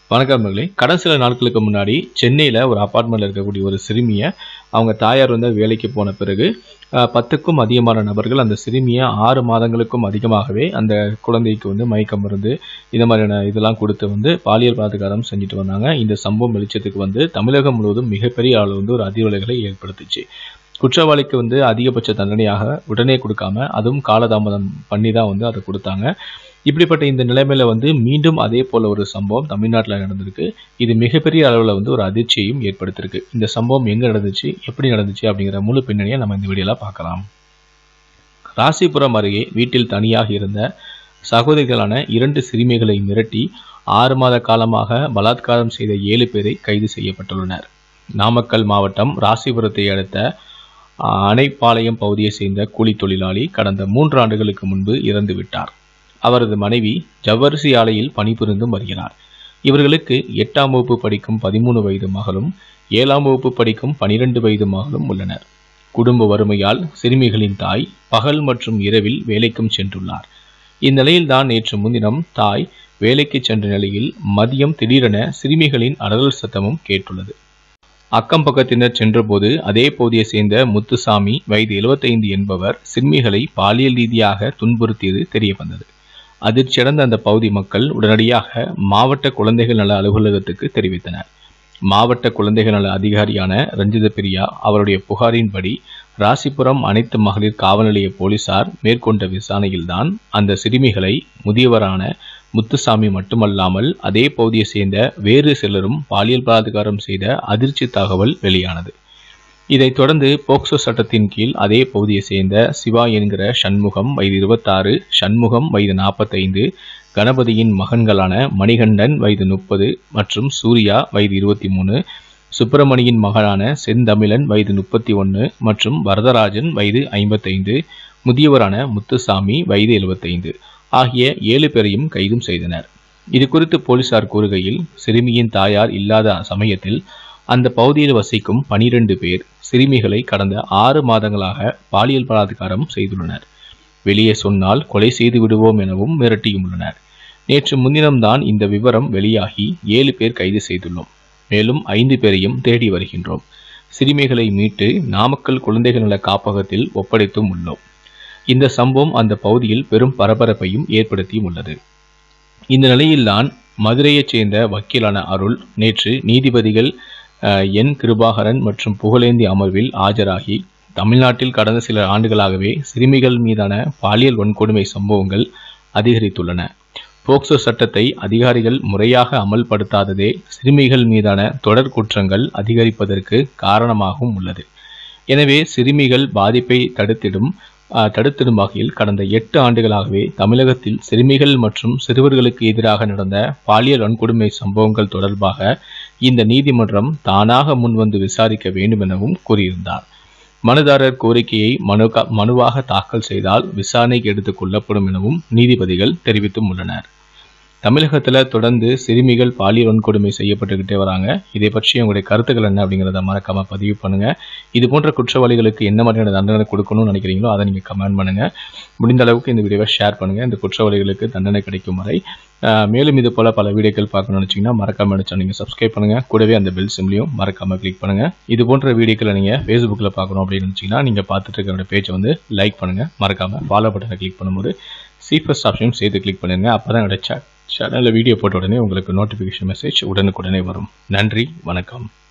வணக்கம் மகளே கடந்த சில நாட்களுக்கு முன்னாடி சென்னையில் ஒரு அப்பார்ட்மெண்ட்டில் இருக்கக்கூடிய ஒரு சிறுமியை அவங்க தாயார் வந்து வேலைக்கு போன பிறகு அஹ், பத்துக்கும் அதிகமான நபர்கள் அந்த சிறுமியை ஆறு மாதங்களுக்கும் அதிகமாகவே அந்த குழந்தைக்கு வந்து மயக்க மருந்து இந்த மாதிரியான இதெல்லாம் கொடுத்து வந்து பாலியல் பலாத்காரம் செஞ்சுட்டு வந்தாங்க இந்த சம்பவம் வெளிச்சத்துக்கு வந்து தமிழகம் முழுவதும் மிகப்பெரிய அளவு வந்து ஒரு அதிர்வலைகளை ஏற்படுத்துச்சு குற்றவாளிக்கு வந்து அதிகபட்ச தண்டனையாக உடனே கொடுக்காம அதுவும் காலதாமதம் பண்ணி தான் வந்து அதை கொடுத்தாங்க இப்படிப்பட்ட இந்த நிலைமையில வந்து மீண்டும் அதே போல ஒரு சம்பவம் தமிழ்நாட்டில் நடந்திருக்கு இது மிகப்பெரிய அளவில் வந்து ஒரு அதிர்ச்சியையும் ஏற்படுத்தியிருக்கு இந்த சம்பவம் எங்க நடந்துச்சு எப்படி நடந்துச்சு அப்படிங்கிற முழு பின்னணியை நம்ம இந்த வீடியோல பார்க்கலாம் ராசிபுரம் அருகே வீட்டில் தனியாக இருந்த சகோதரிகளான இரண்டு சிறுமிகளை மிரட்டி ஆறு மாத காலமாக பலாத்காரம் செய்த ஏழு பேரை கைது செய்யப்பட்டுள்ளனர் நாமக்கல் மாவட்டம் ராசிபுரத்தை அடுத்த ஆஹ், அணைப்பாளையம் பகுதியைச் சேர்ந்த கூலி தொழிலாளி கடந்த மூன்று ஆண்டுகளுக்கு முன்பு இறந்து விட்டார் அவரது மனைவி ஜவ்வரிசி ஆலையில் பணிபுரிந்தும் வருகிறார் இவர்களுக்கு எட்டாம் வகுப்பு படிக்கும் பதிமூணு வயது மகளும் ஏழாம் வகுப்பு படிக்கும் பனிரெண்டு வயது மகளும் உள்ளனர் குடும்ப வறுமையால் சிறுமிகளின் தாய் பகல் மற்றும் இரவில் வேலைக்கும் சென்றுள்ளார் இந்நிலையில்தான் நேற்று முன்தினம் தாய் வேலைக்கு சென்ற நிலையில் மதியம் திடீரென சிறுமிகளின் அலறல் சத்தமும் கேட்டுள்ளது அக்கம் பக்கத்தினர் சென்றபோது அதே பகுதியை சேர்ந்த முத்துசாமி வயது 75 என்பவர் சிறுமிகளை பாலியல் ரீதியாக துன்புறுத்தியது தெரிய வந்தது அதிர்ச்சியடைந்த அந்த பகுதி மக்கள் உடனடியாக மாவட்ட குழந்தைகள் நல அலுவலகத்துக்கு தெரிவித்தனர் மாவட்ட குழந்தைகள் நல அதிகாரியான ரஞ்சித பிரியா அவருடைய புகாரின்படி ராசிபுரம் அனைத்து மகளிர் காவல் நிலைய போலீசார் மேற்கொண்ட விசாரணையில்தான் அந்த சிறுமிகளை முதியவரான முத்துசாமி மட்டுமல்லாமல் அதே பகுதியை சேர்ந்த வேறு சிலரும் பாலியல் பலாத்காரம் செய்த அதிர்ச்சி தகவல் வெளியானது இதைத் தொடர்ந்து போக்சோ சட்டத்தின் கீழ் அதே பகுதியை சேர்ந்த சிவா என்கிற சண்முகம் வயது இருபத்தாறு சண்முகம் வயது நாற்பத்தைந்து கணபதியின் மகன்களான மணிகண்டன் வயது முப்பது மற்றும் சூர்யா வயது இருபத்தி மூணு சுப்பிரமணியின் மகனான செந்தமிழன் வயது முப்பத்தி ஒன்று மற்றும் வரதராஜன் வயது ஐம்பத்தைந்து முதியவரான முத்துசாமி வயது எழுபத்தைந்து ஆகிய ஏழு பேரையும் கைதும் செய்தனர் இது குறித்து போலீசார் கூறுகையில் சிறுமியின் தாயார் இல்லாத சமயத்தில் அந்த பகுதியில் வசிக்கும் பனிரெண்டு பேர் சிறுமிகளை கடந்த ஆறு மாதங்களாக பாலியல் பலாத்காரம் செய்துள்ளனர் வெளியே சொன்னால் கொலை செய்து விடுவோம் எனவும் மிரட்டியும் உள்ளனர் நேற்று முன்தினம்தான் இந்த விவரம் வெளியாகி ஏழு பேர் கைது செய்துள்ளோம் மேலும் ஐந்து பேரையும் தேடி வருகின்றோம் சிறுமிகளை மீட்டு நாமக்கல் குழந்தைகள் நல காப்பகத்தில் ஒப்படைத்தும் உள்ளோம் இந்த சம்பவம் அந்த பகுதியில் பெரும் பரபரப்பையும் ஏற்படுத்தியும் உள்ளது இந்த நிலையில்தான் மதுரையைச் சேர்ந்த வக்கீலான அருள் நேற்று நீதிபதிகள் அஹ், என் கிருபாகரன் மற்றும் புகழேந்தி அமர்வில் ஆஜராகி தமிழ்நாட்டில் கடந்த சில ஆண்டுகளாகவே சிறுமிகள் மீதான பாலியல் வன்கொடுமை சம்பவங்கள் அதிகரித்துள்ளன போக்சோ சட்டத்தை அதிகாரிகள் முறையாக அமல்படுத்தாததே சிறுமிகள் மீதான தொடர் குற்றங்கள் அதிகரிப்பதற்கு காரணமாகவும் உள்ளது எனவே சிறுமிகள் பாதிப்பை தடுத்திடும் ஆஹ், தடுத்திடும் வகையில் கடந்த எட்டு ஆண்டுகளாகவே தமிழகத்தில் சிறுமிகள் மற்றும் சிறுவர்களுக்கு எதிராக நடந்த பாலியல் வன்கொடுமை சம்பவங்கள் தொடர்பாக இந்த நீதிமன்றம் தானாக முன்வந்து விசாரிக்க வேண்டும் எனவும் கூறியிருந்தார் மனுதாரர் கோரிக்கையை மனு மனுவாக தாக்கல் செய்தால் விசாரணைக்கு எடுத்துக் கொள்ளப்படும் எனவும் நீதிபதிகள் தெரிவித்தும் உள்ளனர் தமிழகத்தில் தொடர்ந்து சிறுமிகள் பாலியல் வன்கொடுமை செய்யப்பட்டுக்கிட்டே வராங்க இதை பற்றி உங்களுடைய கருத்துக்கள் என்ன அப்படிங்கிறத மறக்காம பதிவு பண்ணுங்க இது போன்ற குற்றவாளிகளுக்கு என்ன மாதிரியான தண்டனை கொடுக்கணும்னு நினைக்கிறீங்களோ அதை நீங்கள் கமெண்ட் பண்ணுங்க முடிந்த அளவுக்கு இந்த வீடியோவை ஷேர் பண்ணுங்க இந்த குற்றவாளிகளுக்கு தண்டனை கிடைக்கும் வரை ஆஹ், மேலும் இது போல பல வீடியோக்கள் பார்க்கணும்னு நினச்சிங்கன்னா மறக்காம நினச்சா நீங்கள் சப்ஸ்கிரைப் பண்ணுங்க கூடவே அந்த பெல் சிம்லையும் மறக்காம கிளிக் பண்ணுங்க இது போன்ற வீடியோக்களை நீங்கள் ஃபேஸ்புக்கில் பார்க்கணும் அப்படின்னு நினச்சிங்கன்னா நீங்கள் பார்த்துட்டு இருக்கிற பேஜை வந்து லைக் பண்ணுங்க மறக்காம ஃபாலோ பட்டனை கிளிக் பண்ணும்போது சீஃபஸ்ட் ஆப்ஷனும் சேர்த்து கிளிக் பண்ணுங்க அப்போ தான் என்னோட சேனலில் வீடியோ போட்ட உடனே உங்களுக்கு நோட்டிஃபிகேஷன் மெசேஜ் உடனுக்குடனே வரும் நன்றி வணக்கம்